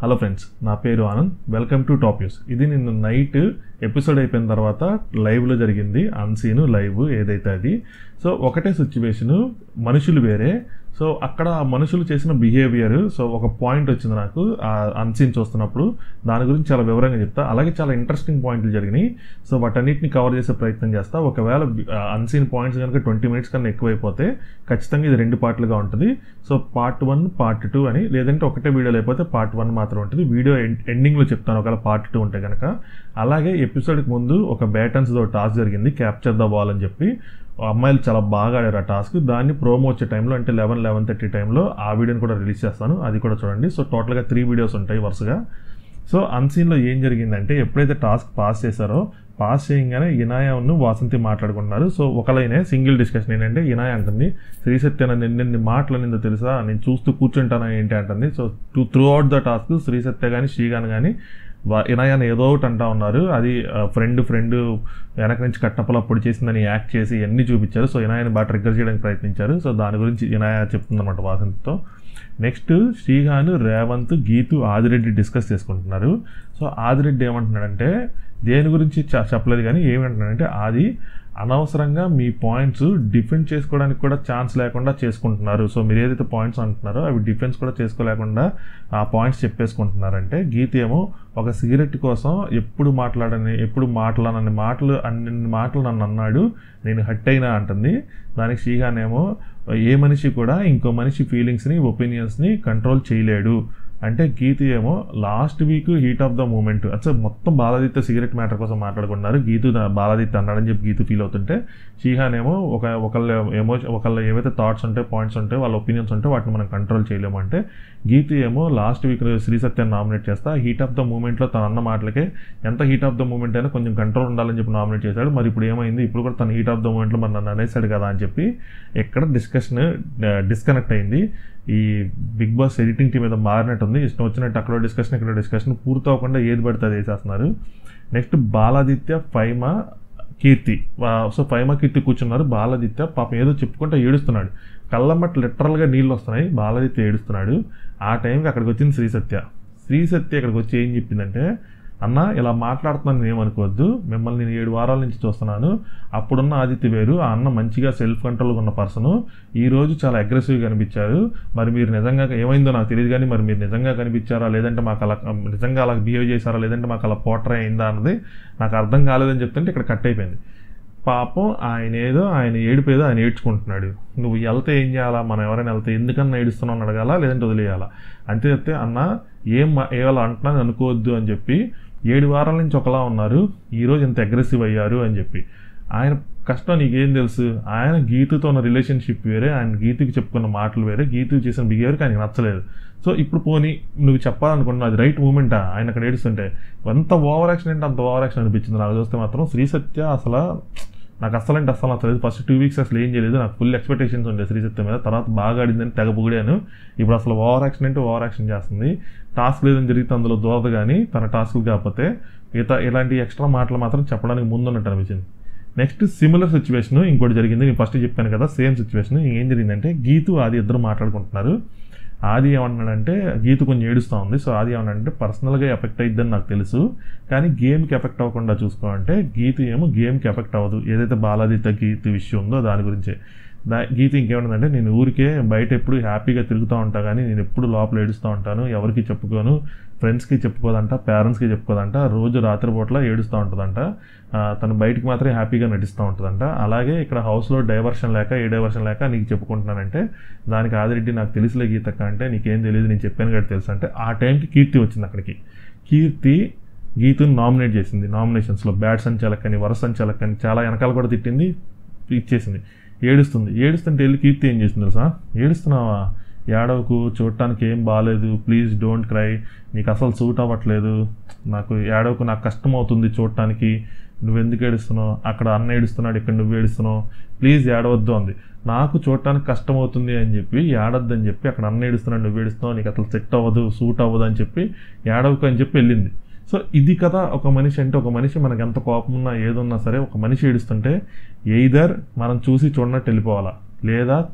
hello friends నా పేరు Anand welcome to top news ఇది నిన్న నైట్ ఎపిసోడ్ అయిపోయిన తర్వాత లైవ్లో జరిగింది అన్సీన్ లైవ్ ఏదైతే అది సో ఒకటే సిచ్యువేషను మనుషులు వేరే సో అక్కడ ఆ మనుషులు చేసిన బిహేవియర్ సో ఒక పాయింట్ వచ్చింది నాకు ఆ అన్సీన్ చూస్తున్నప్పుడు దాని గురించి చాలా వివరంగా చెప్తా అలాగే చాలా ఇంట్రెస్టింగ్ పాయింట్లు జరిగినాయి సో వాటన్నిటిని కవర్ చేసే ప్రయత్నం చేస్తా ఒకవేళ అన్సీన్ పాయింట్స్ కనుక ట్వంటీ మినిట్స్ కన్నా ఎక్కువైపోతే ఖచ్చితంగా ఇది రెండు పార్ట్లుగా ఉంటుంది so part one part two అని లేదంటే ఒకటే వీడియో లేకపోతే పార్ట్ వన్ మాత్రం ఉంటుంది వీడియో ఎండింగ్లో చెప్తాను ఒకవేళ పార్ట్ టూ ఉంటే కనుక అలాగే ఎపిసోడ్కి ముందు ఒక బ్యాటన్స్తో టాస్క్ జరిగింది క్యాప్చర్ ద బాల్ అని చెప్పి అమ్మాయిలు చాలా బాగా ఆడారు ఆ టాస్క్ దాన్ని ప్రోమో వచ్చే టైంలో అంటే లెవెన్ లెవెన్ థర్టీ టైంలో ఆ వీడియోని కూడా రిలీజ్ చేస్తాను అది కూడా చూడండి సో టోటల్గా త్రీ వీడియోస్ ఉంటాయి వరుసగా సో అన్సీన్లో ఏం జరిగిందంటే ఎప్పుడైతే టాస్క్ పాస్ చేశారో పాస్ చేయగానే ఇనాయాను వాసంతి మాట్లాడుకున్నారు సో ఒకలైనే సింగిల్ డిస్కషన్ ఏంటంటే ఇనాయ అంటుంది శ్రీ సత్యన నిన్నెన్ని మాటలు నిందో తెలుసా నేను చూస్తూ కూర్చుంటానా ఏంటి అంటుంది so too throughout the task Sri Satya కానీ శ్రీగాన్ కానీ ఇనాయాన్ని ఏదో ఒకటి అంటా ఉన్నారు అది ఫ్రెండ్ ఫ్రెండ్ వెనక నుంచి కట్టపల పొడి చేసిందని యాక్ట్ చేసి అన్ని చూపించారు సో ఇనాయాన్ని బాగా ట్రిగ్గర్ చేయడానికి ప్రయత్నించారు సో దాని గురించి ఇనాయ చెప్తుందన్నమాట వాసంతితో నెక్స్ట్ శ్రీహాన్ రేవంత్ గీతు ఆదిరెడ్డి డిస్కస్ చేసుకుంటున్నారు సో ఆదిరెడ్డి ఏమంటున్నాడంటే దేని గురించి చెప్పలేదు కానీ ఏమంటున్నాడంటే ఆది అనవసరంగా మీ పాయింట్స్ డిఫెండ్ చేసుకోవడానికి కూడా ఛాన్స్ లేకుండా చేసుకుంటున్నారు సో మీరు ఏదైతే పాయింట్స్ అంటున్నారో అవి డిఫెన్స్ కూడా చేసుకోలేకుండా ఆ పాయింట్స్ చెప్పేసుకుంటున్నారంటే గీత ఏమో ఒక సిగరెట్ కోసం ఎప్పుడు మాట్లాడని ఎప్పుడు మాట్లాడని మాటలు అన్ని మాటలు నన్ను అన్నాడు నేను హట్ అయినా అంటుంది దానికి శ్రీహాన్ ఏమో ఏ మనిషి కూడా ఇంకో మనిషి ఫీలింగ్స్ని ఒపీనియన్స్ని కంట్రోల్ చేయలేడు అంటే గీతు ఏమో last week heat of the moment అసలు మొత్తం బాలాదిత్య సిగరెట్ మ్యాటర్ కోసం మాట్లాడుకున్నారు గీతు బాలాదిత్య అన్నాడని చెప్పి గీతు ఫీల్ అవుతుంటే షీహాన్ ఏమో ఒక ఒకళ్ళ ఎమోషన్ ఒకళ్ళ ఏవైతే థాట్స్ ఉంటాయి పాయింట్స్ ఉంటాయి వాళ్ళ ఒపీనియన్స్ ఉంటాయి వాటిని మనం కంట్రోల్ చేయలేము అంటే గీతు ఏమో లాస్ట్ వీక్ శ్రీ సత్యాన్ని నామినేట్ చేస్తా హీట్ ఆఫ్ ద మూమెంట్లో తన అన్న మాటలకే ఎంత హీట్ ఆఫ్ ద మూమెంట్ అయినా కొంచెం కంట్రోల్ ఉండాలని చెప్పి నామినేట్ చేశాడు మరి ఇప్పుడు ఏమైంది ఇప్పుడు కూడా తన హీట్ ఆఫ్ ద మూమెంట్లో మరి నన్ను అనేసాడు కదా అని చెప్పి ఎక్కడ డిస్కషన్ డిస్కనెక్ట్ అయింది ఈ బిగ్ బాస్ ఎడిటింగ్ టీం మీద మారినట్టుంది ఇష్టం వచ్చినట్టు అక్కడ డిస్కషన్ ఇక్కడ డిస్కషన్ పూర్తి అవ్వకుండా ఏది పడితే అది వేసేస్తున్నారు నెక్స్ట్ బాలాదిత్య ఫైమా కీర్తి సో ఫైమా కీర్తి కూర్చున్నారు బాలాదిత్య పాపం ఏదో చెప్పుకుంటూ ఏడుస్తున్నాడు కళ్ళమ్మట్ లిటరల్గా నీళ్ళు వస్తున్నాయి బాలాదిత్య ఏడుస్తున్నాడు ఆ టైంకి అక్కడికి వచ్చింది శ్రీ సత్య శ్రీ సత్య ఇక్కడికి వచ్చి ఏం చెప్పిందంటే అన్న ఇలా మాట్లాడుతున్నాను ఏమనుకోవద్దు మిమ్మల్ని నేను ఏడు వారాల నుంచి చూస్తున్నాను అప్పుడున్న ఆదిత్య వేరు ఆ అన్న మంచిగా సెల్ఫ్ కంట్రోల్గా ఉన్న పర్సను ఈ రోజు చాలా అగ్రెసివ్గా కనిపించారు మరి మీరు నిజంగా ఏమైందో నాకు తెలియదు కానీ మరి మీరు నిజంగా కనిపించారా లేదంటే మాకు అలా నిజంగా అలా బిహేవ్ చేశారా లేదంటే మాకు అలా పోట్రా అయిందా అన్నది నాకు అర్థం కాలేదని చెప్తుంటే ఇక్కడ కట్ అయిపోయింది పాపం ఆయన ఏదో ఆయన ఏడిపోయేదో ఆయన ఏడ్చుకుంటున్నాడు నువ్వు వెళ్తే ఏం చేయాలా మనం ఎవరైనా వెళ్తే ఎందుకన్నా ఏడుస్తున్నావు అడగాల లేదంటే వదిలేయాలా అంతే చెప్తే అన్న ఏం ఏవాళ్ళ అంటున్నాను అనుకోవద్దు అని చెప్పి ఏడు వారాల నుంచి ఒకలా ఉన్నారు ఈరోజు ఎంత అగ్రెసివ్ అయ్యారు అని చెప్పి ఆయన కష్టం నీకేం తెలుసు ఆయన గీతుతో ఉన్న రిలేషన్షిప్ వేరే ఆయన గీతుకి చెప్పుకున్న మాటలు వేరే గీతుకి చేసిన బిహేవియర్కి ఆయనకి నచ్చలేదు సో ఇప్పుడు పోనీ నువ్వు చెప్పాలనుకున్నా అది రైట్ మూమెంటా ఆయన అక్కడ ఏడుస్తుంటే ఎంత ఓవర్ యాక్షన్ అంటే అంత ఓవర్ యాక్షన్ అనిపించింది నాకు చూస్తే మాత్రం శ్రీ సత్య అసలు నాకు అసలు అంటే అసలు నచ్చలేదు ఫస్ట్ టూ వీక్స్ అసలు ఏం చేయలేదు నాకు ఫుల్ ఎక్స్పెక్టేషన్స్ ఉండే శ్రీ సత్య మీద తర్వాత బాగా ఆడిందని తెగ పొగిడాను ఇప్పుడు అసలు ఓవర్ యాక్షన్ అంటే ఓవర్ యాక్షన్ చేస్తుంది టాస్క్ లేదని జరిగితే అందులో దోరదు కానీ తన టాస్క్ కాకపోతే ఇత ఇలాంటి ఎక్స్ట్రా మాటలు మాత్రం చెప్పడానికి ముందున్నట్టు అనిపించింది నెక్స్ట్ సిమిలర్ సిచ్యువేషన్ ఇంకోటి జరిగింది నేను ఫస్ట్ చెప్పాను కదా సేమ్ సిచ్యువేషన్ ఏం జరిగిందంటే గీతు ఆది ఇద్దరు మాట్లాడుకుంటున్నారు ఆది ఏమన్నాడంటే గీతు కొంచెం ఏడుస్తూ ఉంది సో ఆది ఏమన్నాడంటే పర్సనల్గా ఎఫెక్ట్ అయిద్దని నాకు తెలుసు కానీ గేమ్కి ఎఫెక్ట్ అవ్వకుండా చూసుకోవాలంటే గీతు ఏమో గేమ్కి ఎఫెక్ట్ అవ్వదు ఏదైతే బాలాదిత్య గీతు విషయం ఉందో దాని గురించే దా గీత ఇంకేమన్నదంటే నేను ఊరికే బయట ఎప్పుడు హ్యాపీగా తిరుగుతూ ఉంటా కానీ నేను ఎప్పుడు లోపల ఏడుస్తూ ఉంటాను ఎవరికి చెప్పుకోను ఫ్రెండ్స్కి చెప్పుకోదంట పేరెంట్స్కి చెప్పుకోదంట రోజు రాత్రిపూట్ల ఏడుస్తూ ఉంటుందంట తను బయటికి మాత్రమే హ్యాపీగా నటిస్తూ ఉంటుందంట అలాగే ఇక్కడ హౌస్లో డైవర్షన్ లేక ఏ డైవర్షన్ లేక నీకు చెప్పుకుంటున్నానంటే దానికి ఆదిరెడ్డి నాకు తెలుసులే గీతక్క అంటే నీకేం తెలియదు నేను చెప్పాను కదా తెలుసు అంటే ఆ టైంకి కీర్తి వచ్చింది అక్కడికి కీర్తి గీతుని నామినేట్ చేసింది నామినేషన్స్లో బ్యాట్ సంచాలకని వర సంచాలకని చాలా వెనకాల కూడా తిట్టింది ఇచ్చేసింది ఏడుస్తుంది ఏడుస్తుంటే వెళ్ళి కీర్తి ఏం చేసింది తెలుసా ఏడుస్తున్నావా ఏడవకు చూడటానికి ఏం బాగాలేదు ప్లీజ్ డోంట్ క్రై నీకు అసలు సూట్ అవ్వట్లేదు నాకు ఏడవకు నాకు కష్టం అవుతుంది చూడటానికి నువ్వు ఎందుకు ఏడుస్తున్నావు అక్కడ అన్న ఏడుస్తున్నాడు ఇక్కడ నువ్వు ఏడుస్తున్నావు ప్లీజ్ ఏడవద్దు అంది నాకు చూడటానికి కష్టం అవుతుంది అని చెప్పి ఏడద్దు అని చెప్పి అక్కడ అన్న ఏడుస్తున్నాడు నువ్వు ఏడుస్తున్నావు నీకు అసలు సెట్ అవ్వదు సూట్ అవ్వదు అని చెప్పి ఏడవకు అని చెప్పి వెళ్ళింది సో ఇది కదా ఒక మనిషి అంటే ఒక మనిషి మనకు ఎంత కోపం ఉన్నా ఏదున్నా సరే ఒక మనిషి ఏడుస్తుంటే ఎయిదర్ మనం చూసి చూడనట్టు వెళ్ళిపోవాలా లేదా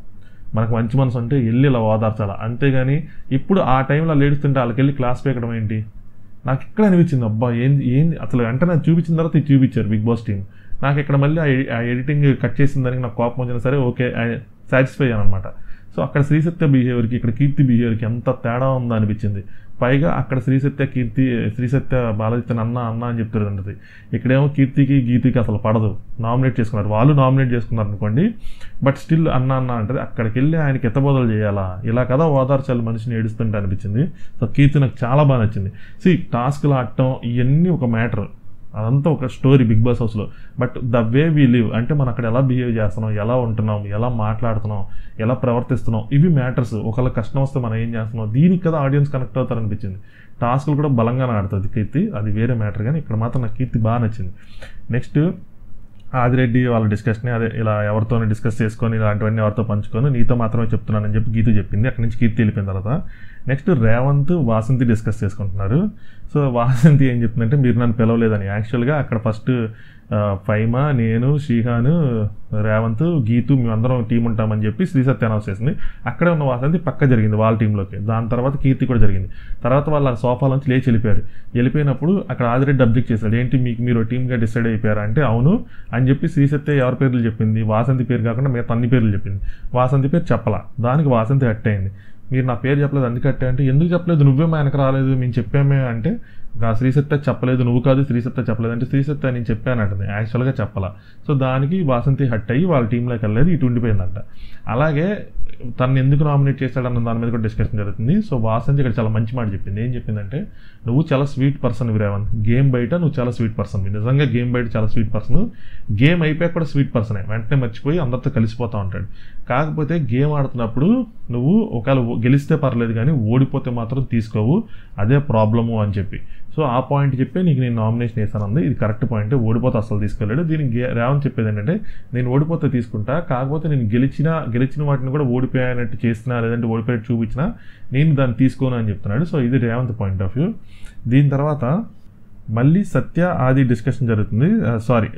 మనకు మంచి మనసు ఉంటే వెళ్ళి ఇలా ఓదార్చాలా అంతేగాని ఇప్పుడు ఆ టైంలో వాళ్ళు ఏడుస్తుంటే వాళ్ళకి వెళ్ళి క్లాస్ పీకడం ఏంటి నాకు ఇక్కడ అనిపించింది అబ్బా ఏంది ఏంది అసలు వెంటనే అది చూపించిన తర్వాత ఇది చూపించారు బిగ్ బాస్ టీం నాకు ఇక్కడ మళ్ళీ ఆ ఎడి- ఆ ఎడిటింగ్ కట్ చేసిన దానికి నాకు కోపం వచ్చినా సరే ఓకే సాటిస్ఫై అయ్యాను అనమాట సో అక్కడ శ్రీసత్య బిహేవియర్కి ఇక్కడ కీర్తి బిహేవియర్కి ఎంత తేడా ఉందో అనిపించింది పైగా అక్కడ శ్రీసత్య కీర్తి శ్రీసత్య బాలజిత్యని అన్న అన్న అని చెప్తుంది ఇక్కడేమో కీర్తికి గీతికి అసలు పడదు నామినేట్ చేసుకున్నారు వాళ్ళు నామినేట్ చేసుకున్నారు అనుకోండి బట్ స్టిల్ అన్న అన్న అంటది అక్కడికి వెళ్ళి ఆయనకి ఎత్తబోదలు చేయాలా ఇలా కదా ఓదార్చాలి మనిషిని ఏడుస్తుంటే అనిపించింది సో కీర్తి నాకు చాలా బాగా నచ్చింది సి టాస్క్లు ఆడటం ఇవన్నీ ఒక మ్యాటర్ అదంతా ఒక స్టోరీ బిగ్ బాస్ హౌస్లో but the way we live అంటే మనం అక్కడ ఎలా బిహేవ్ చేస్తున్నాం ఎలా ఉంటున్నాం ఎలా మాట్లాడుతున్నాం ఎలా ప్రవర్తిస్తున్నాం ఇవి మ్యాటర్స్ ఒకళ్ళ కష్టం వస్తే మనం ఏం చేస్తున్నాం దీనికి కదా ఆడియన్స్ కనెక్ట్ అవుతారు అనిపించింది టాస్క్లు కూడా బలంగానే ఆడుతుంది కీర్తి అది వేరే మ్యాటర్ కానీ ఇక్కడ మాత్రం నాకు కీర్తి బాగా నచ్చింది నెక్స్ట్ ఆదిరెడ్డి వాళ్ళ డిస్కషన్ అదే ఇలా ఎవరితోనే డిస్కస్ చేసుకొని ఇలాంటివన్నీ ఎవరితో పంచుకొని నీతో మాత్రమే చెప్తున్నానని చెప్పి గీత చెప్పింది అక్కడి నుంచి కీర్తి వెళ్ళిపోయిన తర్వాత నెక్స్ట్ రేవంత్ వాసంతి డిస్కస్ చేసుకుంటున్నారు సో వాసంతి ఏం చెప్తుందంటే మీరు నన్ను పిలవలేదని యాక్చువల్గా అక్కడ ఫస్ట్ ఫైమా నేను శ్రీహాన్ రేవంత్ గీతు మేమందరం టీం ఉంటామని చెప్పి శ్రీ సత్య అనౌన్స్ చేసింది అక్కడే ఉన్న వాసంతి పక్క జరిగింది వాళ్ళ టీంలోకి దాని తర్వాత కీర్తి కూడా జరిగింది తర్వాత వాళ్ళ సోఫా నుంచి లేచి వెళ్ళిపోయారు వెళ్ళిపోయినప్పుడు అక్కడ ఆదిరెడ్డి అబ్జెక్ట్ చేశాడు ఏంటి మీకు మీరు టీమ్గా డిసైడ్ అయిపోయారా అంటే అవును అని చెప్పి శ్రీ సత్య ఎవరి పేర్లు చెప్పింది వాసంతి పేరు కాకుండా మిగతా అన్ని పేర్లు చెప్పింది వాసంతి పేరు చెప్పలా దానికి వాసంతి హట్ అయింది మీరు నా పేరు చెప్పలేదు అందుకు కట్టే అంటే ఎందుకు చెప్పలేదు నువ్వే మా వెనక రాలేదు మేము చెప్పామే అంటే ఆ శ్రీసత్య చెప్పలేదు నువ్వు కాదు శ్రీసత్య చెప్పలేదు అంటే శ్రీసత్య నేను చెప్పాను అంటుంది యాక్చువల్గా చెప్పాలా సో దానికి వాసంతి హట్ అయ్యి వాళ్ళ టీంలోకి వెళ్ళలేదు ఇటు ఉండిపోయిందంట అలాగే తను ఎందుకు నామినేట్ చేశాడన్న దాని మీద కూడా డిస్కషన్ జరుగుతుంది సో వాసంతి ఇక్కడ చాలా మంచి మాట చెప్పింది ఏం చెప్పిందంటే నువ్వు చాలా స్వీట్ పర్సన్ విరేవన్ గేమ్ బయట నువ్వు చాలా స్వీట్ పర్సన్ నిజంగా గేమ్ బయట చాలా స్వీట్ పర్సన్ గేమ్ అయిపోయాక కూడా స్వీట్ పర్సనే వెంటనే మర్చిపోయి అందరితో కలిసిపోతా ఉంటాడు కాకపోతే గేమ్ ఆడుతున్నప్పుడు నువ్వు ఒకవేళ ఓ- గెలిస్తే పర్లేదు కానీ ఓడిపోతే మాత్రం తీసుకోవు అదే ప్రాబ్లము అని చెప్పి సో ఆ పాయింట్ చెప్పి నీకు నేను నామినేషన్ వేసానంది ఇది కరెక్ట్ పాయింట్ ఓడిపోతే అసలు తీసుకోలేడు దీనికి గే- రేవంత్ చెప్పేది ఏంటంటే నేను ఓడిపోతే తీసుకుంటా కాకపోతే నేను గెలిచిన గెలిచిన వాటిని కూడా ఓడిపోయానట్టు చేసినా లేదంటే ఓడిపోయినట్టు చూపించినా నేను దాన్ని తీసుకోను అని చెప్తున్నాడు సో ఇది రేవంత్ పాయింట్ ఆఫ్ వ్యూ దీని తర్వాత మళ్ళీ సత్య ఆది డిస్కషన్ జరుగుతుంది సారీ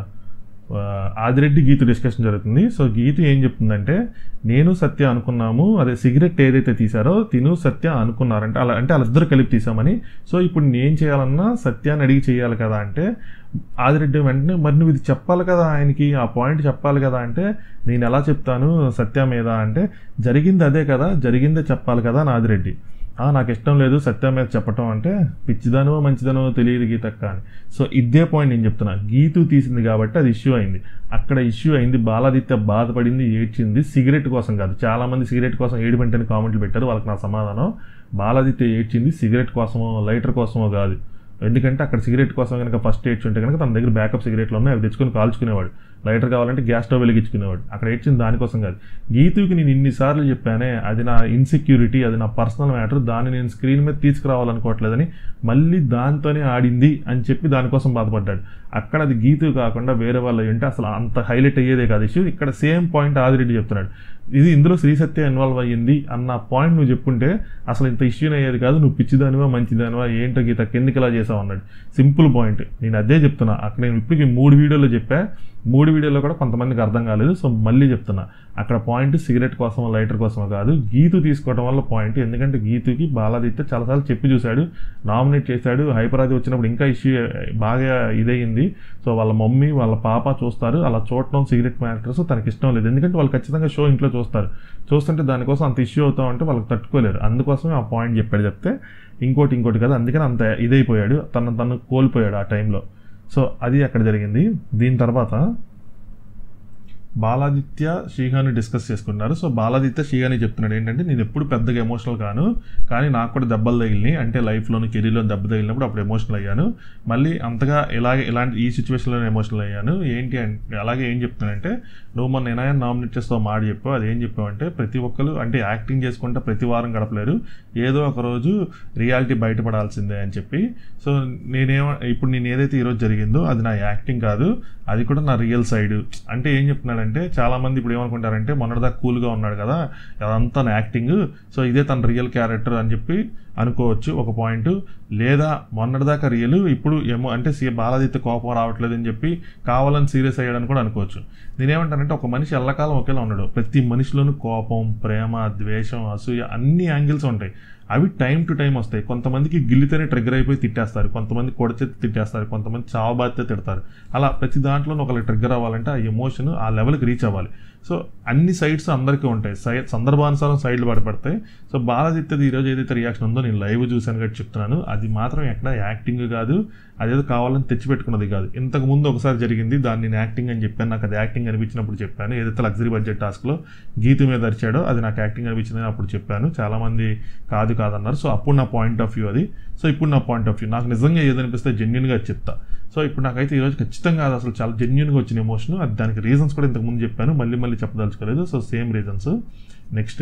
ఆదిరెడ్డి గీతు డిస్కషన్ జరుగుతుంది సో గీతు ఏం చెప్తుందంటే నేను సత్య అనుకున్నాము అదే సిగరెట్ ఏదైతే తీశారో తిను సత్య అనుకున్నారంటే అలా అంటే వాళ్ళిద్దరు కలిపి తీసామని సో ఇప్పుడు నేను చేయాలన్నా సత్యాన్ని అడిగి చేయాలి కదా అంటే ఆదిరెడ్డి వెంటనే మరి నువ్వు ఇది చెప్పాలి కదా ఆయనకి ఆ పాయింట్ చెప్పాలి కదా అంటే నేను ఎలా చెప్తాను సత్య మీద అంటే జరిగింది అదే కదా జరిగిందే చెప్పాలి కదా అని ఆదిరెడ్డి "ఆ, నాకు ఇష్టం లేదు సత్యం మీద చెప్పటం అంటే పిచ్చిదనో మంచిదనో తెలియదు గీతక్క అని సో ఇదే పాయింట్ నేను చెప్తున్నా గీతు తీసింది కాబట్టి అది ఇష్యూ అయింది అక్కడ ఇష్యూ అయింది బాలాదిత్య బాధపడింది ఏడ్చింది సిగరెట్ కోసం కాదు చాలా మంది సిగరెట్ కోసం ఏడుపెంటని కామెంట్లు పెట్టారు వాళ్ళకి నా సమాధానం బాలాదిత్య ఏడ్చింది సిగరెట్ కోసమో లైటర్ కోసమో కాదు ఎందుకంటే అక్కడ సిగరెట్ కోసం కనుక ఫస్ట్ ఏడ్చి ఉంటే కనుక తన దగ్గర బ్యాకప్ సిగరెట్లు ఉన్నాయి అవి తెచ్చుకొని కాల్చుకునేవాడు లైటర్ కావాలంటే గ్యాస్ స్టవ్ వెలిగించుకునేవాడు అక్కడ ఏడ్చింది దానికోసం కాదు గీతుకి నేను ఇన్నిసార్లు చెప్పానే అది నా ఇన్సెక్యూరిటీ అది నా పర్సనల్ మ్యాటర్ దాన్ని నేను స్క్రీన్ మీద తీసుకురావాలనుకోవట్లేదని మళ్ళీ దాంతోనే ఆడింది అని చెప్పి దానికోసం బాధపడ్డాడు అక్కడ అది గీతు కాకుండా వేరే వాళ్ళు ఉంటే అసలు అంత హైలైట్ అయ్యేదే కాదు ఇష్యూ ఇక్కడ సేమ్ పాయింట్ ఆదిరెడ్డి చెప్తున్నాడు ఇది ఇందులో శ్రీసత్య ఇన్వాల్వ్ అయ్యింది అన్న పాయింట్ నువ్వు చెప్పుంటే అసలు ఇంత ఇష్యూని అయ్యేది కాదు నువ్వు పిచ్చిదానివా మంచిదానివా ఏంటో గీత కిందకి ఇలా చేసావు అన్నాడు సింపుల్ పాయింట్ నేను అదే చెప్తున్నా అక్కడ నేను ఇప్పటికి మూడు వీడియోలో చెప్పా మూడు వీడియోలో కూడా కొంతమందికి అర్థం కాలేదు సో మళ్ళీ చెప్తున్నా అక్కడ పాయింట్ సిగరెట్ కోసం లైటర్ కోసం కాదు గీతు తీసుకోవడం వల్ల పాయింట్ ఎందుకంటే గీతుకి బాలాదిత్య చాలాసార్లు చెప్పి చూశాడు నామినేట్ చేశాడు హైపరాది వచ్చినప్పుడు ఇంకా ఇష్యూ బాగా ఇదయింది సో వాళ్ళ మమ్మీ వాళ్ళ పాప చూస్తారు అలా చూడటం సిగరెట్ మ్యాటర్స్ తనకి ఇష్టం లేదు ఎందుకంటే వాళ్ళు ఖచ్చితంగా షో ఇంట్లో చూస్తారు చూస్తుంటే దానికోసం అంత ఇష్యూ అవుతా ఉంటే వాళ్ళకి తట్టుకోలేరు అందుకోసమే ఆ పాయింట్ చెప్పాడు చెప్తే ఇంకోటి ఇంకోటి కదా అందుకని అంత ఇదైపోయాడు తను తను కోల్పోయాడు ఆ టైంలో సో అది అక్కడ జరిగింది దీని తర్వాత బాలాదిత్య శ్రీహాని డిస్కస్ చేసుకున్నారు సో బాలాదిత్య శ్రీహాని చెప్తున్నాడు ఏంటంటే నేను ఎప్పుడు పెద్దగా ఎమోషనల్ కాను కానీ నాకు కూడా దెబ్బలు తగిలినాయి అంటే లైఫ్లోని కెరీర్లో దెబ్బ తగిలినప్పుడు అప్పుడు ఎమోషనల్ అయ్యాను మళ్ళీ అంతగా ఇలాగే ఇలాంటి ఈ సిచ్యువేషన్లో ఎమోషనల్ అయ్యాను ఏంటి అంటే అలాగే ఏం చెప్తున్నానంటే నువ్వు మొన్న ఎనయా నామినేట్ చేస్తావు మాట చెప్పావు అది ఏం చెప్పావంటే ప్రతి ఒక్కరు అంటే యాక్టింగ్ చేసుకుంటే ప్రతి వారం గడపలేరు ఏదో ఒక రోజు రియాలిటీ బయటపడాల్సిందే అని చెప్పి సో నేనేమో ఇప్పుడు నేను ఏదైతే ఈరోజు జరిగిందో అది నా యాక్టింగ్ కాదు అది కూడా నా రియల్ సైడ్ అంటే ఏం చెప్తున్నాడు ఏమనుకుంటున్నాడంటే చాలా మంది ఇప్పుడు ఏమనుకుంటారంటే మొన్నటిదాకా కూల్గా ఉన్నాడు కదా అదంతా నా యాక్టింగ్ సో ఇదే తన రియల్ క్యారెక్టర్ అని చెప్పి అనుకోవచ్చు ఒక పాయింట్ లేదా మొన్నటిదాకా రియల్ ఇప్పుడు ఏమో అంటే సీ బాలాదిత్య కోపం రావట్లేదు అని చెప్పి కావాలని సీరియస్ అయ్యాడని కూడా అనుకోవచ్చు నేనేమంటానంటే ఒక మనిషి ఎల్లకాలం ఒకేలా ఉన్నాడు ప్రతి మనిషిలోనూ కోపం ప్రేమ ద్వేషం అసూయ అన్ని యాంగిల్స్ ఉంటాయి అవి టైం టు టైం వస్తాయి కొంతమందికి గిల్లితేనే ట్రిగ్గర్ అయిపోయి తిట్టేస్తారు కొంతమంది కొడితే తిట్టేస్తారు కొంతమంది చావబాతే తిడతారు అలా ప్రతి దాంట్లోనూ ఒకరికి ట్రిగ్గర్ అవ్వాలంటే ఆ ఎమోషన్ ఆ లెవెల్కి రీచ్ అవ్వాలి సో అన్ని సైడ్స్ అందరికీ ఉంటాయి సై సందర్భానుసారం సైడ్లు పడపడతాయి సో బాలాదిత్యది ఈరోజు ఏదైతే రియాక్షన్ ఉందో నేను లైవ్ చూశాను కాబట్టి చెప్తున్నాను అది మాత్రం ఎక్కడ యాక్టింగ్ కాదు అదేదో కావాలని తెచ్చిపెట్టుకున్నది కాదు ఇంతకు ముందు ఒకసారి జరిగింది దాన్ని నేను యాక్టింగ్ అని చెప్పాను నాకు అది యాక్టింగ్ అనిపించినప్పుడు చెప్పాను ఏదైతే లగ్జరీ బడ్జెట్ టాస్క్లో గీత మీద అరిచాడో అది నాకు యాక్టింగ్ అనిపించిందని అప్పుడు చెప్పాను చాలామంది కాదు కాదన్నారు సో అప్పుడు నా పాయింట్ ఆఫ్ వ్యూ అది సో ఇప్పుడు నా పాయింట్ ఆఫ్ వ్యూ నాకు నిజంగా ఏదనిపిస్తే జెన్యున్గా చెప్తా సో ఇప్పుడు నాకైతే ఈరోజు ఖచ్చితంగా అది అసలు చాలా జెన్యున్గా వచ్చిన ఎమోషన్ అది దానికి రీజన్స్ కూడా ఇంతకు ముందు చెప్పాను మళ్ళీ మళ్ళీ చెప్పదలుచుకోలేదు so same reasons next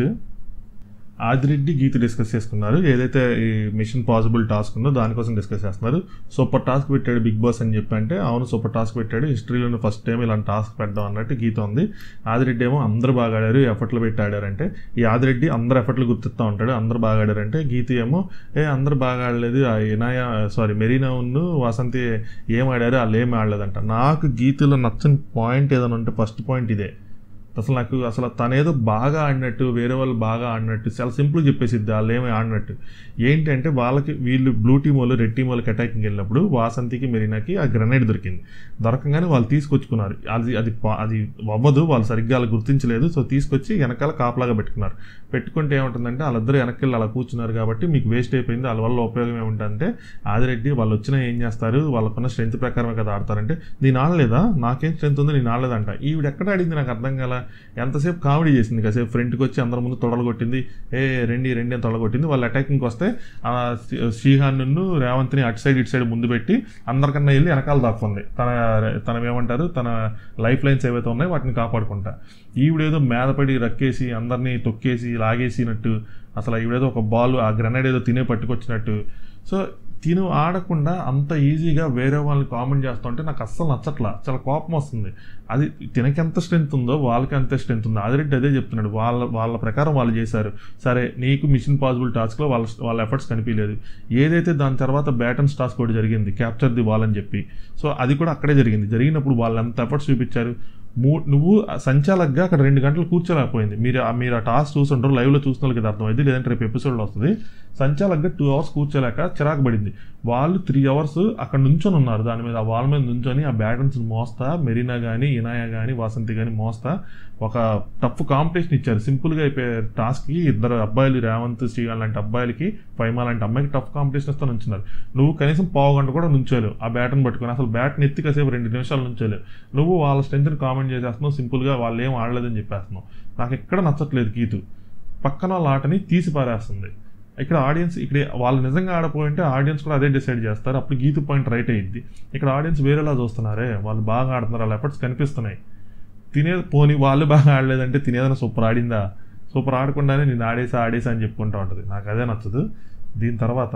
Adireddy Geetha discuss చేసుకున్నారు ఏదైతే ఈ మిషన్ పాసిబుల్ టాస్క్ ఉందో దానికోసం డిస్కస్ చేస్తున్నారు సూపర్ టాస్క్ పెట్టాడు బిగ్ బాస్ అని చెప్పి అంటే అవును సూపర్ టాస్క్ పెట్టాడు హిస్టరీలోనే ఫస్ట్ టైం ఇలాంటి టాస్క్ పెట్టడం అన్నట్టు గీత ఉంది ఆదిరెడ్డి ఏమో అందరూ బాగా ఆడారు ఎఫర్ట్లు పెట్టి ఆడారంటే ఈ ఆదిరెడ్డి అందరు ఎఫర్ట్లు గుర్తిస్తూ ఉంటాడు అందరు బాగా ఆడారంటే గీత ఏమో ఏ అందరు బాగా ఆడలేదు ఆ ఇనాయ సారీ మెరీనా ఉన్ను వాసంతి ఏం ఆడారు వాళ్ళు ఏం ఆడలేదంట నాకు గీతలో నచ్చని పాయింట్ ఏదైనా ఉంటే ఫస్ట్ పాయింట్ ఇదే అసలు నాకు అసలు తనేదో బాగా ఆడినట్టు వేరే వాళ్ళు బాగా ఆడినట్టు చాలా సింపుల్ చెప్పేసిద్ది వాళ్ళు ఏమీ ఆడినట్టు ఏంటంటే వాళ్ళకి వీళ్ళు బ్లూ టీమ్ వాళ్ళు రెడ్ టీమ్ వాళ్ళకి అటాకింగ్ వెళ్ళినప్పుడు వాసంతికి మెరీనాకి ఆ గ్రనైడ్ దొరికింది దొరకగానే వాళ్ళు తీసుకొచ్చుకున్నారు అది అది పా- అది అవ్వదు వాళ్ళు సరిగ్గా వాళ్ళు గుర్తించలేదు సో తీసుకొచ్చి వెనకాల కాపలాగా పెట్టుకున్నారు పెట్టుకుంటే ఏముంటుందంటే వాళ్ళిద్దరు వెనక్కి వెళ్ళి అలా కూర్చున్నారు కాబట్టి మీకు వేస్ట్ అయిపోయింది వాళ్ళ వల్ల ఉపయోగం ఏముంటుందంటే ఆదిరెడ్డి వాళ్ళు వచ్చినా ఏం చేస్తారు వాళ్ళకున్న స్ట్రెంత్ ప్రకారమే కదా ఆడతారంటే నేను ఆడలేదా నాకేం స్ట్రెంత్ ఉందో నేను ఆడలేదంట ఈవిడ ఎక్కడ ఆడింది నాకు అర్థం కాల ఎంతసేపు కామెడీ చేసింది కాసేపు ఫ్రంట్కి వచ్చి అందరి ముందు తొడలు కొట్టింది ఏ రెండి రెండు అని తొడలు కొట్టింది వాళ్ళు అటాకింగ్కి వస్తే ఆ శ్రీహాన్ను రేవంత్ని అటు సైడ్ ఇటు సైడ్ ముందు పెట్టి అందరికన్నా వెళ్ళి వెనకాల దాక్కుంది తన తన ఏమంటారు తన లైఫ్ లైన్స్ ఏవైతే ఉన్నాయో వాటిని కాపాడుకుంటా ఈవిడేదో మేదపడి రక్కేసి అందరినీ తొక్కేసి లాగేసినట్టు అసలు ఈవిడేదో ఒక బాల్ ఆ గ్రెనేడ్ ఏదో తినే పట్టుకొచ్చినట్టు సో తిను ఆడకుండా అంత ఈజీగా వేరే వాళ్ళని కామెంట్ చేస్తుంటే నాకు అస్సలు నచ్చట్లా చాలా కోపం వస్తుంది అది తినకి ఎంత స్ట్రెంత్ ఉందో వాళ్ళకి అంతే స్ట్రెంత్ ఉంది ఆదిరెడ్డి అదే చెప్తున్నాడు వాళ్ళ వాళ్ళ ప్రకారం వాళ్ళు చేశారు సరే నీకు మిషన్ పాసిబుల్ టాస్క్లో వాళ్ళ వాళ్ళ ఎఫర్ట్స్ కనిపించలేదు ఏదైతే దాని తర్వాత బ్యాటన్స్ టాస్క్ ఒకటి జరిగింది క్యాప్చర్ ది వాల్ అని చెప్పి సో అది కూడా అక్కడే జరిగింది జరిగినప్పుడు వాళ్ళు ఎంత ఎఫర్ట్స్ చూపించారు మూ నువ్వు సంచాలకుగా అక్కడ రెండు గంటలు కూర్చోలేకపోయింది మీరు ఆ- మీరు ఆ టాస్క్ చూస్తుంటారు లైవ్లో చూసిన వాళ్ళకి ఇది అర్థమైంది లేదంటే రేపు ఎపిసోడ్లో వస్తుంది సంచాలకుగా టూ అవర్స్ కూర్చోలేక చిరాకు పడింది వాళ్ళు త్రీ అవర్స్ అక్కడ నుంచొని ఉన్నారు దాని మీద ఆ వాల్ మీద నుంచొని ఆ బ్యాటన్స్ మోస్తా మెరీనా కానీ ఇనాయ కానీ వాసంతి కానీ మోస్తా ఒక టఫ్ కాంపిటీషన్ ఇచ్చారు సింపుల్గా అయిపోయే టాస్క్కి ఇద్దరు అబ్బాయిలు రేవంత్ శ్రీగాన్ లాంటి అబ్బాయిలకి ఫైమా లాంటి అమ్మాయికి టఫ్ కాంపిటీషన్ ఇస్తూ నుంచున్నారు నువ్వు కనీసం పావు గంట కూడా నుంచోలేవు ఆ బ్యాట్ని పట్టుకొని అసలు బ్యాట్ని ఎత్తి కాసేపు రెండు నిమిషాలు నుంచోలేవు నువ్వు వాళ్ళ స్ట్రెంత్ని కామెంట్ చేసేస్తున్నావు సింపుల్గా వాళ్ళు ఏం ఆడలేదని చెప్పేస్తున్నావు నాకు ఎక్కడ నచ్చట్లేదు గీతు పక్కన వాళ్ళ ఆటని తీసి పారేస్తుంది ఇక్కడ ఆడియన్స్ ఇక్కడ వాళ్ళు నిజంగా ఆడపోయింటే ఆడియన్స్ కూడా అదే డిసైడ్ చేస్తారు అప్పుడు గీతు పాయింట్ రైట్ అయ్యిద్ది ఇక్కడ ఆడియన్స్ వేరేలా చూస్తున్నారే వాళ్ళు బాగా ఆడుతున్నారు వాళ్ళ ఎఫర్ట్స్ కనిపిస్తున్నాయి తినే పోని వాళ్ళు బాగా ఆడలేదంటే తినేదైనా సూపర్ ఆడిందా సూపర్ ఆడకుండానే నేను ఆడేసా ఆడేసా అని చెప్పుకుంటా ఉంటుంది నాకు అదే నచ్చదు దీని తర్వాత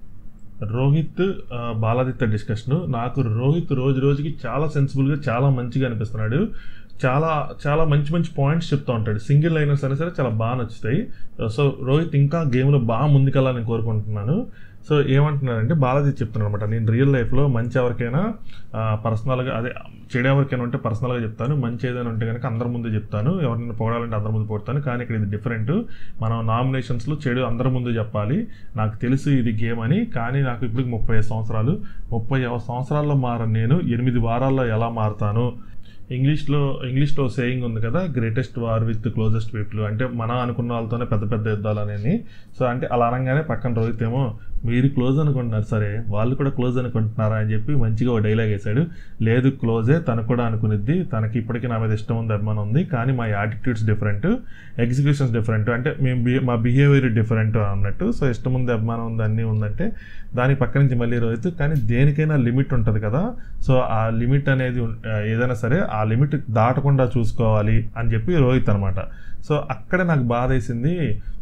రోహిత్ ఆ, బాలాదిత్య డిస్కషన్ నాకు రోహిత్ రోజు రోజుకి చాలా సెన్సిబుల్గా చాలా మంచిగా అనిపిస్తున్నాడు చాలా చాలా మంచి మంచి పాయింట్స్ చెప్తా ఉంటాడు సింగిల్ లైనర్స్ అయినా సరే చాలా బాగా నచ్చుతాయి సో రోహిత్ ఇంకా గేమ్లో బాగా ముందుకెళ్ళాలని కోరుకుంటున్నాను సో ఏమంటున్నానంటే బాలాజీ చెప్తున్నాను అనమాట నేను రియల్ లైఫ్లో మంచి ఎవరికైనా పర్సనల్గా అదే చెడు ఎవరికైనా ఉంటే పర్సనల్గా చెప్తాను మంచి ఏదైనా ఉంటే కనుక అందరి ముందు చెప్తాను ఎవరినైనా పొగడాలంటే అందరి ముందు పొడతాను కానీ ఇక్కడ ఇది డిఫరెంట్ మనం నామినేషన్స్లో చెడు అందరి ముందు చెప్పాలి నాకు తెలుసు ఇది గేమ్ అని కానీ నాకు ఇప్పుడు ముప్పై ఐదు సంవత్సరాలు ముప్పై సంవత్సరాల్లో మారను నేను ఎనిమిది వారాల్లో ఎలా మారుతాను ఇంగ్లీష్లో ఇంగ్లీష్లో సేయింగ్ ఉంది కదా greatest war with closest people అంటే మన అనుకున్న వాళ్ళతోనే పెద్ద పెద్ద యుద్ధాలు అనేది సో అంటే అలా అనగానే పక్కన రోహిత్ ఏమో మీరు క్లోజ్ అనుకుంటున్నారు సరే వాళ్ళు కూడా క్లోజ్ అనుకుంటున్నారా అని చెప్పి మంచిగా ఒక డైలాగ్ వేశాడు లేదు క్లోజే తను కూడా అనుకునిద్ది తనకి ఇప్పటికీ నా మీద ఇష్టం ఉంది అభిమానం ఉంది కానీ మా యాటిట్యూడ్స్ డిఫరెంట్ ఎగ్జిక్యూషన్స్ డిఫరెంట్ అంటే మేము బి- మా బిహేవియర్ డిఫరెంట్ అన్నట్టు సో ఇష్టం ఉంది అభిమానం ఉంది అన్నీ ఉందంటే దాని పక్క నుంచి మళ్ళీ రోహిత్ కానీ దేనికైనా లిమిట్ ఉంటుంది కదా సో ఆ లిమిట్ అనేది ఉన్- ఆ, ఏదైనా సరే ఆ లిమిట్ దాటకుండా చూసుకోవాలి అని చెప్పి రోహిత్ అనమాట సో అక్కడ నాకు బాధ వేసింది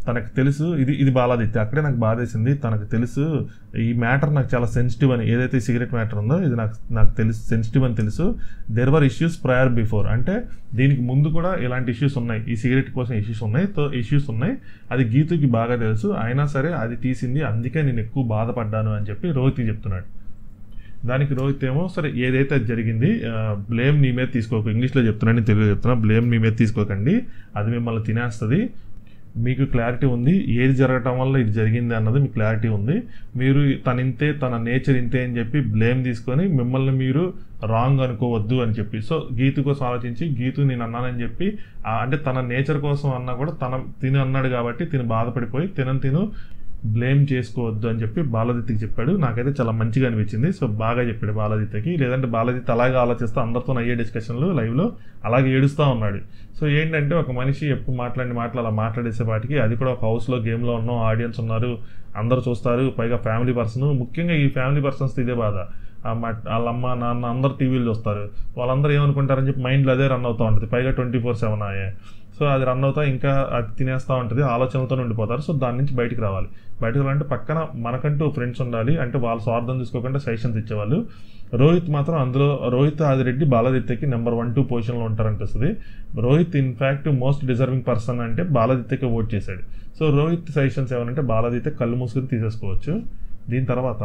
తనకు తెలుసు ఇది ఇది బాలాదిత్య అక్కడే నాకు బాధేసింది తనకు తెలుసు ఈ మ్యాటర్ నాకు చాలా సెన్సిటివ్ అని ఏదైతే సిగరెట్ మ్యాటర్ ఉందో ఇది నాకు నాకు తెలుసు సెన్సిటివ్ అని తెలుసు there were issues prior before అంటే దీనికి ముందు కూడా ఇలాంటి ఇష్యూస్ ఉన్నాయి ఈ సిగరెట్ కోసం ఇష్యూస్ ఉన్నాయి తో ఇష్యూస్ ఉన్నాయి అది గీతుకి బాగా తెలుసు అయినా సరే అది తీసింది అందుకే నేను ఎక్కువ బాధపడ్డాను అని చెప్పి రోహిత్ చెప్తున్నాడు దానికి రోహిత్ ఏమో సరే ఏదైతే అది జరిగింది బ్లేమ్ నీ మీద తీసుకోకు ఇంగ్లీష్లో చెప్తున్నాను నేను తెలుగులో చెప్తున్నా బ్లేమ్ మీ మీద తీసుకోకండి అది మిమ్మల్ని తినేస్తుంది మీకు క్లారిటీ ఉంది ఏది జరగటం వల్ల ఇది జరిగింది అన్నది మీకు క్లారిటీ ఉంది మీరు తన ఇంతే తన నేచర్ ఇంతే అని చెప్పి బ్లేమ్ తీసుకొని మిమ్మల్ని మీరు రాంగ్ అనుకోవద్దు అని చెప్పి సో గీతు కోసం ఆలోచించి గీతు నేను అన్నానని చెప్పి ఆ, అంటే తన నేచర్ కోసం అన్నా కూడా తన తిని అన్నాడు కాబట్టి తిను బాధపడిపోయి తినని తిను బ్లేమ్ చేసుకోవద్దు అని చెప్పి బాలదిత్యకి చెప్పాడు నాకైతే చాలా మంచిగా అనిపించింది సో బాగా చెప్పాడు బాలదిత్యకి లేదంటే బాలదిత్య అలాగే ఆలోచిస్తూ అందరితో అయ్యే డిస్కషన్లు లైవ్లో అలాగే ఏడుస్తూ ఉన్నాడు సో ఏంటంటే ఒక మనిషి ఎప్పుడు మాట్లాడిన మాటలు అలా మాట్లాడేసేపాటికి అది కూడా ఒక హౌస్లో గేమ్లో ఉన్నాం ఆడియన్స్ ఉన్నారు అందరు చూస్తారు పైగా ఫ్యామిలీ పర్సన్ ముఖ్యంగా ఈ ఫ్యామిలీ పర్సన్స్ ఇదే బాధ ఆ మా- వాళ్ళ అమ్మ నాన్న అందరు టీవీలు చూస్తారు వాళ్ళందరూ ఏమనుకుంటారని చెప్పి మైండ్లో అదే రన్ అవుతూ ఉంటుంది పైగా ట్వంటీ ఫోర్ సెవెన్ అయ్యే సో అది రన్ అవుతా ఇంకా అది తినేస్తూ ఉంటుంది ఆలోచనలతో ఉండిపోతారు సో దాని నుంచి బయటికి రావాలి బయటకు రావాలంటే పక్కన మనకంటూ ఫ్రెండ్స్ ఉండాలి అంటే వాళ్ళ స్వార్థం తీసుకోకుండా సజెషన్స్ ఇచ్చేవాళ్ళు రోహిత్ మాత్రం అందులో రోహిత్ ఆదిరెడ్డి బాలదిత్యకి నెంబర్ వన్ టూ పొజిషన్లో ఉంటారనిపిస్తుంది Rohit in fact most deserving person అంటే బాలదిత్యకి ఓట్ చేశాడు సో రోహిత్ సజెషన్స్ ఏమనంటే బాలదిత్య కళ్ళు మూసుకుని తీసేసుకోవచ్చు దీని తర్వాత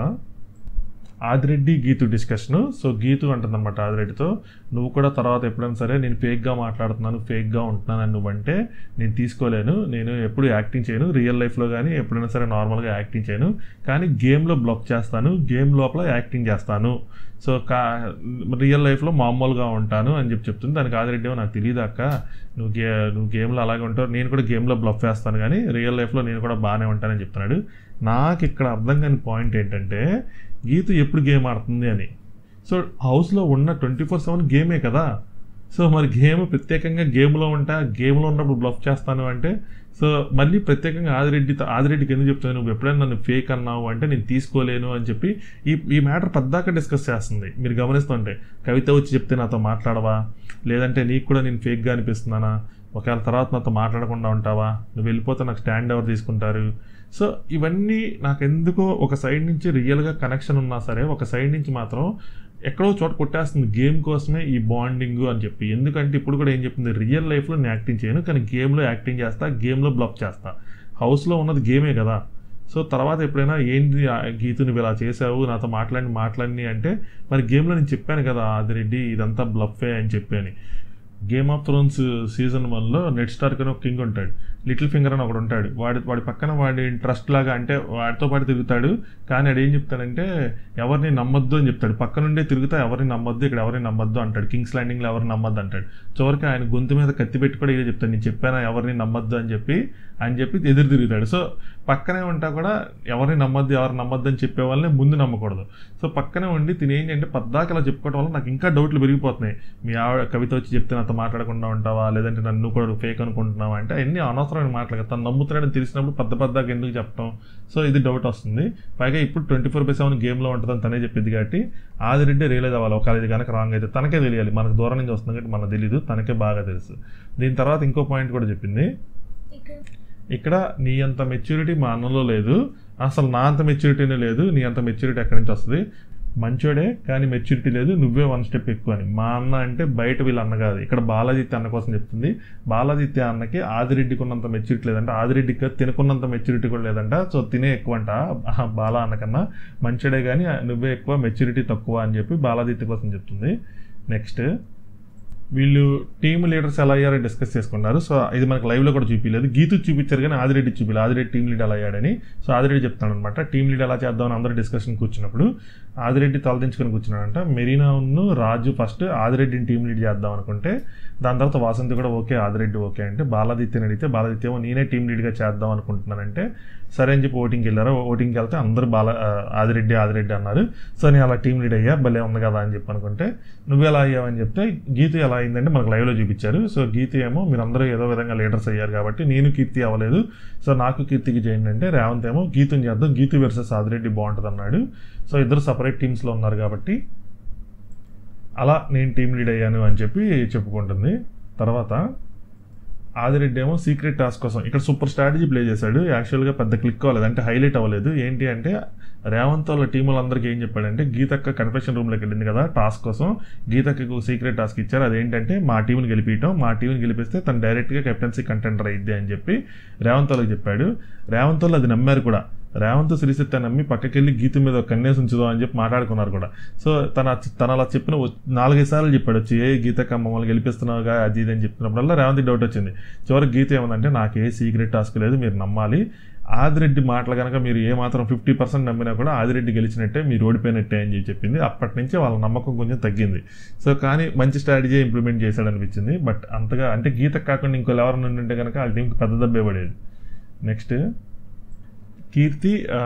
ఆదిరెడ్డి గీతు డిస్కషన్ సో గీతు అంటుందన్నమాట ఆదిరెడ్డితో నువ్వు కూడా తర్వాత ఎప్పుడైనా సరే నేను ఫేక్గా మాట్లాడుతున్నాను ఫేక్గా ఉంటున్నాను అని నువ్వంటే నేను తీసుకోలేను నేను ఎప్పుడు యాక్టింగ్ చేయను రియల్ లైఫ్లో కానీ ఎప్పుడైనా సరే నార్మల్గా యాక్టింగ్ చేయను కానీ గేమ్లో బ్లాక్ చేస్తాను గేమ్ లోపల యాక్టింగ్ చేస్తాను సో కా రియల్ లైఫ్లో మామూలుగా ఉంటాను అని చెప్పి చెప్తుంది దానికి ఆదిరెడ్డి ఏమో నాకు తెలియదు అక్క నువ్వు గే నువ్వు గేమ్లో అలాగే ఉంటావు నేను కూడా గేమ్లో బ్లఫ్ వేస్తాను కానీ రియల్ లైఫ్లో నేను కూడా బాగానే ఉంటానని చెప్తున్నాడు నాకు ఇక్కడ అర్థం కాని పాయింట్ ఏంటంటే గీతు ఎప్పుడు గేమ్ ఆడుతుంది అని సో హౌస్లో ఉన్న ట్వంటీ ఫోర్ సెవెన్ గేమే కదా సో మరి గేమ్ ప్రత్యేకంగా గేమ్లో ఉంటా గేమ్లో ఉన్నప్పుడు బ్లఫ్ చేస్తాను అంటే సో మళ్ళీ ప్రత్యేకంగా ఆదిరెడ్డి ఆదిరెడ్డికి ఎందుకు చెప్తాను నువ్వు ఎప్పుడైనా నన్ను ఫేక్ అన్నావు అంటే నేను తీసుకోలేను అని చెప్పి ఈ ఈ మ్యాటర్ పద్దాక డిస్కస్ చేస్తుంది మీరు గమనిస్తుంటే కవిత వచ్చి చెప్తే నాతో మాట్లాడవా లేదంటే నీకు కూడా నేను ఫేక్గా అనిపిస్తున్నానా ఒకవేళ తర్వాత నాతో మాట్లాడకుండా ఉంటావా నువ్వు వెళ్ళిపోతే నాకు స్టాండ్ ఎవరు తీసుకుంటారు సో ఇవన్నీ నాకు ఎందుకో ఒక సైడ్ నుంచి రియల్గా కనెక్షన్ ఉన్నా సరే ఒక సైడ్ నుంచి మాత్రం ఎక్కడో చోట కొట్టేస్తుంది గేమ్ కోసమే ఈ బాండింగ్ అని చెప్పి ఎందుకంటే ఇప్పుడు కూడా ఏం చెప్తుంది రియల్ లైఫ్లో నేను యాక్టింగ్ చేయను కానీ గేమ్లో యాక్టింగ్ చేస్తా గేమ్లో బ్లాక్ చేస్తా హౌస్లో ఉన్నది గేమే కదా సో తర్వాత ఎప్పుడైనా ఏంటి ఆ గీతు నువ్వు ఇలా చేసావు నాతో మాట్లాడి మాట్లాడి అంటే మరి గేమ్లో నేను చెప్పాను కదా ఆదిరెడ్డి ఇదంతా బ్లఫే అని చెప్పి అని గేమ్ ఆఫ్ థ్రోన్స్ సీజన్ వన్లో నెట్ స్టార్క్ అని ఒక కింగ్ ఉంటాడు లిటిల్ ఫింగర్ అని ఒకడు ఉంటాడు వాడి వాడి పక్కన వాడి ట్రస్ట్ లాగా అంటే వాడితో పాటు తిరుగుతాడు కానీ వాడు ఏం చెప్తాడంటే ఎవరిని నమ్మొద్దు అని చెప్తాడు పక్క నుండే తిరుగుతా ఎవరిని నమ్మొద్దు ఇక్కడ ఎవరిని నమ్మొద్దు అంటాడు కింగ్స్ ల్యాండింగ్లో ఎవరిని నమ్మొద్దు అంటాడు చివరికి ఆయన గొంతు మీద కత్తి పెట్టి కూడా ఇదే చెప్తాడు నేను చెప్పానా ఎవరిని నమ్మొద్దు అని చెప్పి అని చెప్పి ఎదురు తిరుగుతాడు సో పక్కనే ఉంటా కూడా ఎవరిని నమ్మొద్దు ఎవరిని నమ్మొద్దు అని చెప్పే వాళ్ళని ముందు నమ్మకూడదు సో పక్కనే ఉండి తిని ఏంటంటే పద్దాక ఇలా చెప్పుకోవడం వల్ల నాకు ఇంకా డౌట్లు పెరిగిపోతున్నాయి మీ ఆవిడ కవిత వచ్చి చెప్తే నాతో మాట్లాడకుండా ఉంటావా లేదంటే నన్ను కూడా ఫేక్ అనుకుంటున్నావా అంటే అన్ని అనవసరమైన మాటలు కదా తను నమ్ముతున్నాడని తెలిసినప్పుడు పెద్ద పెద్దగా ఎందుకు చెప్పడం సో ఇది డౌట్ వస్తుంది పైగా ఇప్పుడు ట్వంటీ ఫోర్ బై సెవెన్ గేమ్లో ఉంటుందని తనే చెప్పింది కాబట్టి ఆదిరెడ్డి రియలైజ్ అవ్వాలి ఒకవేళ ఇది కనుక రాంగ్ అయితే తనకే తెలియాలి మనకు దూరం నుంచి వస్తుంది కాబట్టి మనకు తెలియదు తనకే బాగా తెలుసు దీని తర్వాత ఇంకో పాయింట్ కూడా చెప్పింది ఇక్కడ నీ అంత మెచ్యూరిటీ మా అన్నలో లేదు అసలు నా అంత మెచ్యూరిటీనే లేదు నీ అంత మెచ్యూరిటీ ఎక్కడి నుంచి వస్తుంది మంచోడే కానీ మెచ్యూరిటీ లేదు నువ్వే వన్ స్టెప్ ఎక్కువ అని మా అన్న అంటే బయట వీళ్ళ అన్న కాదు ఇక్కడ బాలాదిత్య అన్న కోసం చెప్తుంది బాలాదిత్య అన్నకి ఆదిరెడ్డికి ఉన్నంత మెచ్యూరిటీ లేదంట ఆదిరెడ్డికి తినకున్నంత మెచ్యూరిటీ కూడా లేదంట సో తినే ఎక్కువ అంట ఆ బాలా అన్నకన్నా మంచోడే కానీ నువ్వే ఎక్కువ మెచ్యూరిటీ తక్కువ అని చెప్పి బాలాదిత్య కోసం చెప్తుంది నెక్స్ట్ వీళ్ళు టీమ్ లీడర్స్ ఎలా అయ్యారని డిస్కస్ చేసుకున్నారు సో ఇది మనకు లైవ్లో కూడా చూపించలేదు గీతు చూపించారు కానీ ఆదిరెడ్డి చూపించలేదు ఆదిరెడ్డి టీమ్ లీడ్ ఎలా అయ్యాడని సో ఆదిరెడ్డి చెప్తాను అనమాట టీమ్ లీడ్ ఎలా చేద్దామని అందరూ డిస్కషన్ కూర్చున్నప్పుడు ఆదిరెడ్డి తలదించుకొని కూర్చున్నాడంట మెరీనాను రాజు ఫస్ట్ ఆదిరెడ్డిని టీమ్ లీడ్ చేద్దాం అనుకుంటే దాని తర్వాత వాసంతి కూడా ఓకే ఆదిరెడ్డి ఓకే అంటే బాలాదిత్యని అడిగితే బాలాదిత్య ఏమో నేనే టీమ్ లీడ్గా చేద్దాం అనుకుంటున్నానంటే సరే అని చెప్పి ఓటింగ్కి వెళ్ళారు ఓటింగ్కి వెళ్తే అందరూ బాల ఆ, ఆదిరెడ్డి ఆదిరెడ్డి అన్నారు సో నేను అలా టీం లీడ్ అయ్యా భలే ఉంది కదా అని చెప్పి అనుకుంటే నువ్వు ఎలా అయ్యావని చెప్తే గీత ఎలా అయిందంటే మనకు లైవ్లో చూపించారు సో గీత ఏమో మీరందరూ ఏదో విధంగా లీడర్స్ అయ్యారు కాబట్టి నేను కీర్తి అవ్వలేదు సో నాకు కీర్తికి చేయండి అంటే రేవంత్ ఏమో గీతుని చేద్దాం గీతు వర్సెస్ ఆదిరెడ్డి బాగుంటుంది అన్నాడు సో ఇద్దరు సపరేట్ టీమ్స్లో ఉన్నారు కాబట్టి అలా నేను టీం లీడ్ అయ్యాను అని చెప్పి చెప్పుకుంటుంది తర్వాత ఆదిరెడ్డి ఏమో సీక్రెట్ టాస్క్ కోసం ఇక్కడ సూపర్ స్ట్రాటజీ ప్లే చేశాడు యాక్చువల్గా పెద్ద క్లిక్ అవ్వలేదు అంటే హైలైట్ అవ్వలేదు ఏంటి అంటే రేవంత్ వాళ్ళ టీం వాళ్ళందరికీ ఏం చెప్పాడంటే గీతక్క కన్ఫెషన్ రూమ్లోకి వెళ్ళింది కదా టాస్క్ కోసం గీతక్కకు సీక్రెట్ టాస్క్ ఇచ్చారు అదేంటంటే మా టీంని గెలిపించడం మా టీంని గెలిపిస్తే తను డైరెక్ట్గా కెప్టెన్సీ కంటెండర్ అయ్యిద్ది అని చెప్పి రేవంత్ వాళ్ళకి చెప్పాడు రేవంత్ వాళ్ళు అది నమ్మారు కూడా రేవంత్ శ్రీశక్తి నమ్మి పక్కకెళ్ళి గీత మీద ఒక కన్నేసి ఉంచుదాం అని చెప్పి మాట్లాడుకున్నారు కూడా సో తన తన అలా చెప్పిన వ- నాలుగైదు సార్లు చెప్పాడు వచ్చి ఏ గీతక్క మమ్మల్ని గెలిపిస్తున్నావుగా అది ఇది అని చెప్పినప్పుడల్లా రేవంత్ డౌట్ వచ్చింది చివరికి గీత ఏమందంటే నాకు ఏ సీక్రెట్ టాస్క్ లేదు మీరు నమ్మాలి ఆదిరెడ్డి మాటలు కనుక మీరు ఏ మాత్రం ఫిఫ్టీ పర్సెంట్ నమ్మినా కూడా ఆదిరెడ్డి గెలిచినట్టే మీరు ఓడిపోయినట్టే అని చెప్పి చెప్పింది అప్పటి నుంచి వాళ్ళ నమ్మకం కొంచెం తగ్గింది సో కానీ మంచి స్ట్రాటజీ ఇంప్లిమెంట్ చేశాడు అనిపించింది బట్ అంతగా అంటే గీత కాకుండా ఇంకో ఎవరు ఉంటే కనుక వాళ్ళ టీంకి పెద్ద దెబ్బే పడేది నెక్స్ట్ కీర్తి ఆ,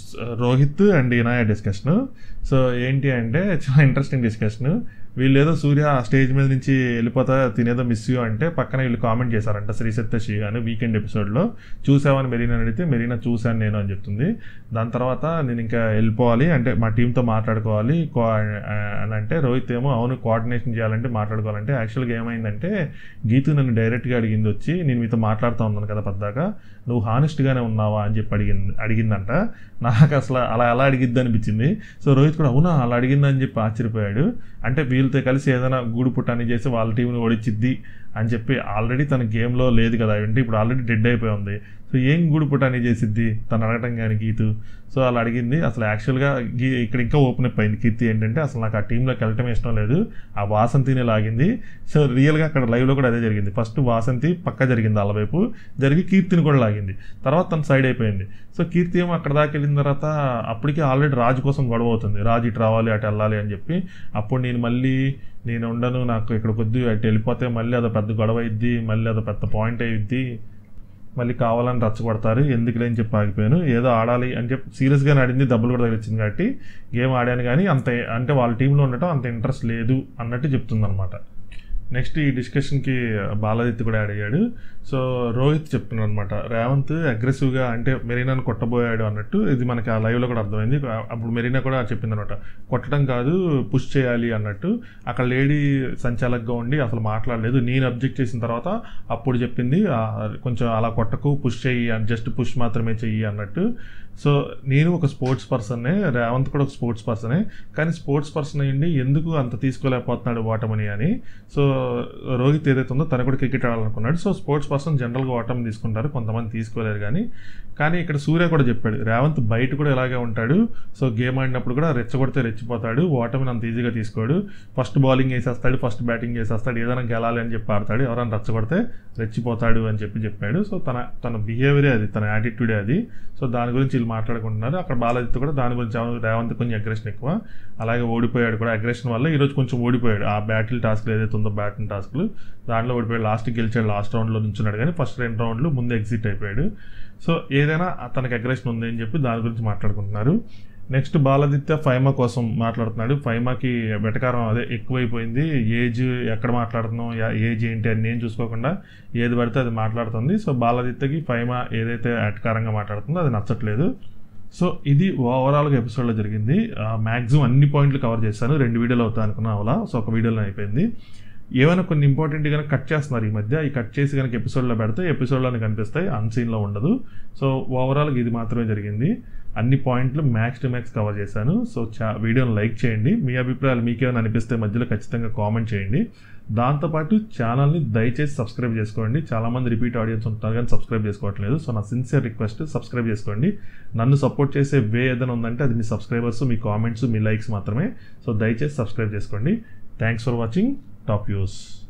Rohit and Inaya discussion so ఏంటి అంటే చాలా ఇంట్రెస్టింగ్ డిస్కషన్ వీళ్ళు ఏదో సూర్య ఆ స్టేజ్ మీద నుంచి వెళ్ళిపోతా తినేదో మిస్ యూ అంటే పక్కన వీళ్ళు కామెంట్ చేశారంట శ్రీ సత్యశ్రీ అని వీకెండ్ ఎపిసోడ్లో చూసావని మెరీనా అడిగితే మెరీనా చూశాను నేను అని చెప్తుంది దాని తర్వాత నేను ఇంకా వెళ్ళిపోవాలి అంటే మా టీంతో మాట్లాడుకోవాలి కో- అని అంటే రోహిత్ ఏమో అవును కోఆర్డినేషన్ చేయాలంటే మాట్లాడుకోవాలంటే యాక్చువల్గా ఏమైందంటే గీతు నన్ను డైరెక్ట్గా అడిగింది వచ్చి నేను మీతో మాట్లాడుతూ ఉన్నాను కదా పద్దాక నువ్వు హానెస్ట్గానే ఉన్నావా అని చెప్పి అడిగింది అడిగిందంట నాకు అసలు అలా ఎలా అడిగిద్ది అనిపించింది సో రోహిత్ కూడా అవునా అలా అడిగిందని చెప్పి ఆశ్చర్యపోయాడు అంటే వీళ్ళతో కలిసి ఏదైనా గూడు పుట్టాన్ని చేసి వాళ్ళ టీంని ఓడించిద్ది అని చెప్పి ఆల్రెడీ తన గేమ్లో లేదు కదా అంటే ఇప్పుడు ఆల్రెడీ డెడ్ అయిపోయి ఉంది సో ఏం గూడు పుట్టాన్ని చేసిద్ది తను అడగటం కానీ గీతు సో అలా అడిగింది అసలు యాక్చువల్గా గీ ఇక్కడ ఇంకా ఓపెన్ అప్ అయింది కీర్తి ఏంటంటే అసలు నాకు ఆ టీంలోకి వెళ్ళటం ఇష్టం లేదు ఆ వాసంతినే లాగింది సో రియల్గా అక్కడ లైవ్లో కూడా అదే జరిగింది ఫస్ట్ వాసంతి పక్క జరిగింది వాళ్ళ వైపు జరిగి కీర్తిని కూడా లాగింది తర్వాత తను సైడ్ అయిపోయింది సో కీర్తి ఏమో అక్కడ దాకా వెళ్ళిన తర్వాత అప్పటికే ఆల్రెడీ రాజు కోసం గొడవ అవుతుంది రాజు ఇటు రావాలి అటు వెళ్ళాలి అని చెప్పి అప్పుడు నేను మళ్ళీ నేను ఉండను నాకు ఇక్కడ కొద్ది అటు వెళ్ళిపోతే మళ్ళీ అదో పెద్ద గొడవ అయింది మళ్ళీ అదో పెద్ద పాయింట్ అయ్యిద్ది మళ్ళీ కావాలని రచ్చగొడతారు ఎందుకులే అని చెప్పి ఆగిపోయాను ఏదో ఆడాలి అని చెప్పి సీరియస్గానే ఆడింది డబ్బులు కూడా తగిలించింది కాబట్టి గేమ్ ఆడాను కానీ అంత అంటే వాళ్ళ టీంలో ఉండటం అంత ఇంట్రెస్ట్ లేదు అన్నట్టు చెప్తుంది అనమాట నెక్స్ట్ ఈ డిస్కషన్కి బాలాదిత్య కూడా యాడ్ అయ్యాడు సో రోహిత్ చెప్తున్నాడు అనమాట రేవంత్ అగ్రెసివ్గా అంటే మెరీనాను కొట్టబోయాడు అన్నట్టు ఇది మనకి ఆ లైవ్లో కూడా అర్థమైంది అప్పుడు మెరీనా కూడా చెప్పింది అనమాట కొట్టడం కాదు పుష్ చేయాలి అన్నట్టు అక్కడ లేడీ సంచాలకుగా ఉండి అసలు మాట్లాడలేదు నేను అబ్జెక్ట్ చేసిన తర్వాత అప్పుడు చెప్పింది "ఆ, కొంచెం అలా కొట్టకు పుష్ చెయ్యి జస్ట్ పుష్ మాత్రమే చెయ్యి అన్నట్టు సో నేను ఒక స్పోర్ట్స్ పర్సన్నే రేవంత్ కూడా ఒక స్పోర్ట్స్ పర్సనే కానీ స్పోర్ట్స్ పర్సన్ అయ్యింది ఎందుకు అంత తీసుకోలేకపోతున్నాడు ఓటమని అని సో రోహిత్ ఏదైతే ఉందో తను కూడా క్రికెట్ ఆడాలనుకున్నాడు సో స్పోర్ట్స్ పర్సన్ జనరల్గా ఓటమి తీసుకుంటారు కొంతమంది తీసుకోలేరు కానీ కానీ ఇక్కడ సూర్య కూడా చెప్పాడు రేవంత్ బయట కూడా ఇలాగే ఉంటాడు సో గేమ్ ఆడినప్పుడు కూడా రెచ్చగొడితే రెచ్చిపోతాడు ఓటమిని అంత ఈజీగా తీసుకోడు ఫస్ట్ బౌలింగ్ వేసేస్తాడు ఫస్ట్ బ్యాటింగ్ వేసేస్తాడు ఏదైనా గెలాలి అని చెప్పి ఆడతాడు ఎవరైనా రెచ్చగొడితే రెచ్చిపోతాడు అని చెప్పి చెప్పాడు సో తన తన బిహేవియరే అది తన యాటిట్యూడే అది సో దాని గురించి వీళ్ళు మాట్లాడుకుంటున్నారు అక్కడ బాలాజిత్ కూడా దాని గురించి అవును, రేవంత్ కొంచెం అగ్రెషన్ ఎక్కువ అలాగే ఓడిపోయాడు కూడా అగ్రెషన్ వల్ల ఈరోజు కొంచెం ఓడిపోయాడు ఆ బ్యాటిల్ టాస్క్లు ఏదైతే ఉందో బ్యాటింగ్ టాస్క్లు దాంట్లో ఓడిపోయాడు లాస్ట్కి గెలిచాడు లాస్ట్ రౌండ్లో నుంచున్నాడు కానీ ఫస్ట్ రెండు రౌండ్లు ముందు ఎగ్జిట్ అయిపోయాడు సో ఏదైనా తనకి అగ్రెషన్ ఉంది అని చెప్పి దాని గురించి మాట్లాడుకుంటున్నారు నెక్స్ట్ బాలాదిత్య ఫైమా కోసం మాట్లాడుతున్నాడు ఫైమాకి వెటకారం అదే ఎక్కువైపోయింది ఏజ్ ఎక్కడ మాట్లాడుతున్నాం యా- ఏజ్ ఏంటి అని నేను చూసుకోకుండా ఏది పడితే అది మాట్లాడుతుంది సో బాలాదిత్యకి ఫైమా ఏదైతే ఎటకారంగా మాట్లాడుతుందో అది నచ్చట్లేదు సో ఇది ఓవరాల్గా ఎపిసోడ్లో జరిగింది మ్యాక్సిమం అన్ని పాయింట్లు కవర్ చేశాను రెండు వీడియోలు అవుతా అనుకున్నా అలా సో ఒక వీడియోలో అయిపోయింది ఏమైనా కొన్ని ఇంపార్టెంట్ కనుక కట్ చేస్తున్నారు ఈ మధ్య ఈ కట్ చేసి కనుక ఎపిసోడ్లో పెడితే ఎపిసోడ్లోనే కనిపిస్తాయి అన్సీన్లో ఉండదు సో ఓవరాల్గా ఇది మాత్రమే జరిగింది అన్ని పాయింట్లు మ్యాక్స్ టు మ్యాక్స్ కవర్ చేశాను సో చా వీడియోని లైక్ చేయండి మీ అభిప్రాయాలు మీకేమైనా అనిపిస్తే మధ్యలో ఖచ్చితంగా కామెంట్ చేయండి దాంతోపాటు ఛానల్ని దయచేసి సబ్స్క్రైబ్ చేసుకోండి చాలామంది రిపీట్ ఆడియన్స్ ఉంటారు కానీ సబ్స్క్రైబ్ చేసుకోవట్లేదు సో నా సిన్సియర్ రిక్వెస్ట్ సబ్స్క్రైబ్ చేసుకోండి నన్ను సపోర్ట్ చేసే వే ఏదైనా ఉందంటే అది మీ సబ్స్క్రైబర్స్ మీ కామెంట్స్ మీ లైక్స్ మాత్రమే సో దయచేసి సబ్స్క్రైబ్ చేసుకోండి థ్యాంక్స్ ఫర్ వాచింగ్ టాప్ యూస్